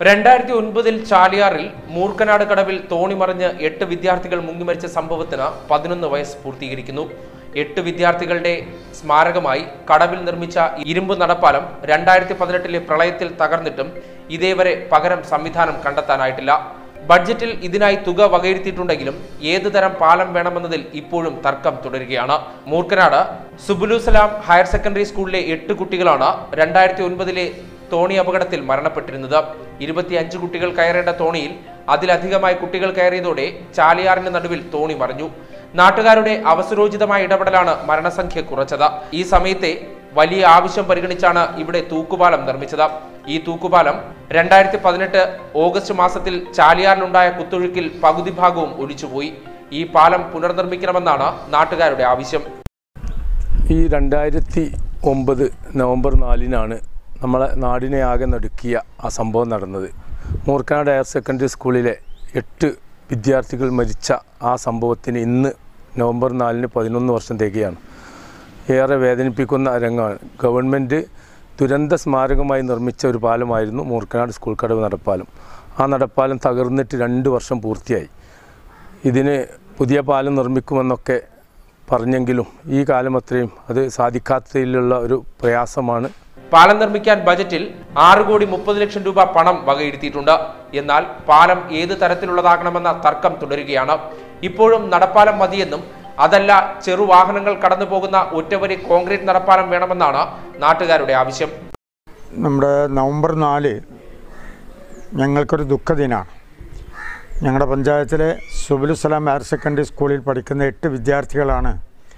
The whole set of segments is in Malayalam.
രണ്ടായിരത്തി ഒൻപതിൽ ചാലിയാറിൽ മൂർക്കനാട് കടവിൽ തോണി മറിഞ്ഞ് എട്ട് വിദ്യാർത്ഥികൾ മുങ്ങിമരിച്ച സംഭവത്തിന് പതിനൊന്ന് വയസ്സ് പൂർത്തീകരിക്കുന്നു എട്ട് വിദ്യാർത്ഥികളുടെ സ്മാരകമായി കടവിൽ നിർമ്മിച്ച ഇരുമ്പ് നടപ്പാലം രണ്ടായിരത്തി പതിനെട്ടിലെ പ്രളയത്തിൽ തകർന്നിട്ടും ഇതേവരെ പകരം സംവിധാനം കണ്ടെത്താനായിട്ടില്ല ബഡ്ജറ്റിൽ ഇതിനായി തുക വകയിരുത്തിയിട്ടുണ്ടെങ്കിലും ഏതു തരം പാലം വേണമെന്നതിൽ ഇപ്പോഴും തർക്കം തുടരുകയാണ് മൂർക്കനാട് സുബുലുസലാം ഹയർ സെക്കൻഡറി സ്കൂളിലെ എട്ട് കുട്ടികളാണ് രണ്ടായിരത്തി ഒൻപതിലെ തോണി അപകടത്തിൽ മരണപ്പെട്ടിരുന്നത് ഇരുപത്തിയഞ്ച് കുട്ടികൾ കയറേണ്ട തോണിയിൽ അതിലധികമായി കുട്ടികൾ കയറിയതോടെ ചാലിയാറിന്റെ നടുവിൽ തോണി മറിഞ്ഞു നാട്ടുകാരുടെ അവസരോചിതമായ ഇടപെടലാണ് മരണസംഖ്യ കുറച്ചത് ഈ സമയത്തെ വലിയ ആവശ്യം പരിഗണിച്ചാണ് ഇവിടെ തൂക്കുപാലം നിർമ്മിച്ചത് ഈ തൂക്കുപാലം രണ്ടായിരത്തി പതിനെട്ട് ഓഗസ്റ്റ് മാസത്തിൽ ചാലിയാറിലുണ്ടായ കുത്തൊഴുക്കിൽ പകുതി ഭാഗവും ഒലിച്ചുപോയി ഈ പാലം പുനർനിർമ്മിക്കണമെന്നാണ് നാട്ടുകാരുടെ ആവശ്യം ഈ രണ്ടായിരത്തി ഒമ്പത് നവംബർ നാലിനാണ് നമ്മളെ നാടിനെ ആകെ നടുക്കിയ ആ സംഭവം നടന്നത് മൂർക്കനാട് ഹയർ സെക്കൻഡറി സ്കൂളിലെ എട്ട് വിദ്യാർത്ഥികൾ മരിച്ച ആ സംഭവത്തിന് ഇന്ന് നവംബർ നാലിന് പതിനൊന്ന് വർഷം തികയാണ് ഏറെ വേദനിപ്പിക്കുന്ന രംഗമാണ് ഗവൺമെൻറ് ദുരന്ത സ്മാരകമായി നിർമ്മിച്ച ഒരു പാലമായിരുന്നു മൂർക്കനാട് സ്കൂൾ കടവ് നടപ്പാലം ആ നടപ്പാലം തകർന്നിട്ട് രണ്ട് വർഷം പൂർത്തിയായി ഇതിന് പുതിയ പാലം നിർമ്മിക്കുമെന്നൊക്കെ പറഞ്ഞെങ്കിലും ഈ കാലം അത്രയും അത് സാധിക്കാത്തതിലുള്ള ഒരു പ്രയാസമാണ് പാലം നിർമ്മിക്കാൻ ബജറ്റിൽ ആറ് കോടി മുപ്പത് ലക്ഷം രൂപ പണം വകയിരുത്തിയിട്ടുണ്ട് എന്നാൽ പാലം ഏത് തരത്തിലുള്ളതാകണമെന്ന തർക്കം തുടരുകയാണ് ഇപ്പോഴും നടപ്പാലം മതിയെന്നും അതല്ല ചെറുവാഹനങ്ങൾ കടന്നു പോകുന്ന ഒറ്റവരി കോൺക്രീറ്റ് നടപ്പാലം വേണമെന്നാണ് നാട്ടുകാരുടെ ആവശ്യം നമ്മുടെ നവംബർ നാല് ഞങ്ങൾക്കൊരു ദുഃഖദിനമാണ് ഞങ്ങളുടെ പഞ്ചായത്തിലെ സുബുലുസലാം ഹയർ സെക്കൻഡറി സ്കൂളിൽ പഠിക്കുന്ന എട്ട് വിദ്യാർത്ഥികളാണ്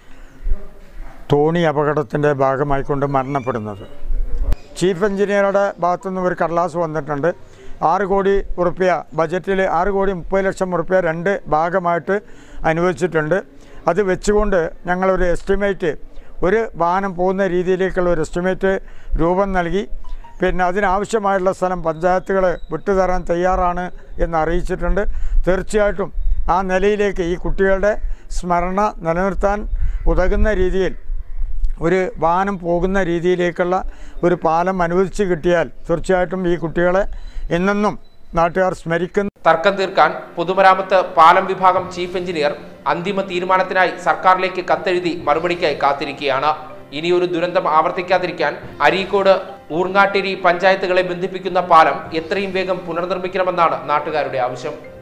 തോണി അപകടത്തിൻ്റെ ഭാഗമായിക്കൊണ്ട് മരണപ്പെടുന്നത് ചീഫ് എഞ്ചിനീയറുടെ ഭാഗത്തുനിന്ന് ഒരു കടലാസ് വന്നിട്ടുണ്ട് ആറ് കോടി ഉറുപ്പ്യ ബജറ്റിൽ ആറ് കോടി മുപ്പത് ലക്ഷം ഉറുപ്പ്യ രണ്ട് ഭാഗമായിട്ട് അനുവദിച്ചിട്ടുണ്ട് അത് വെച്ചുകൊണ്ട് ഞങ്ങളൊരു എസ്റ്റിമേറ്റ് ഒരു വാഹനം പോകുന്ന രീതിയിലേക്കുള്ള ഒരു എസ്റ്റിമേറ്റ് രൂപം നൽകി പിന്നെ അതിനാവശ്യമായുള്ള സ്ഥലം പഞ്ചായത്തുകൾ വിട്ടുതരാൻ തയ്യാറാണ് എന്ന് അറിയിച്ചിട്ടുണ്ട് തീർച്ചയായിട്ടും ആ നിലയിലേക്ക് ഈ കുട്ടികളുടെ സ്മരണ നിലനിർത്താൻ ഉതകുന്ന രീതിയിൽ ഒരു വാഹനം പോകുന്ന രീതിയിലേക്കുള്ള ഒരു പാലം അനുവദിച്ച് കിട്ടിയാൽ തീർച്ചയായിട്ടും ഈ കുട്ടികളെ എന്നെന്നും നാട്ടുകാർ സ്മരിക്കുന്ന തർക്കം തീർക്കാൻ പൊതുമരാമത്ത് പാലം വിഭാഗം ചീഫ് എഞ്ചിനീയർ അന്തിമ തീരുമാനത്തിനായി സർക്കാരിലേക്ക് കത്തെഴുതി മറുപടിക്കായി കാത്തിരിക്കുകയാണ് ഇനിയൊരു ദുരന്തം ആവർത്തിക്കാതിരിക്കാൻ അരീക്കോട് ഊർങ്ങാട്ടിരി പഞ്ചായത്തുകളെ ബന്ധിപ്പിക്കുന്ന പാലം എത്രയും വേഗം പുനർനിർമ്മിക്കണമെന്നാണ് നാട്ടുകാരുടെ ആവശ്യം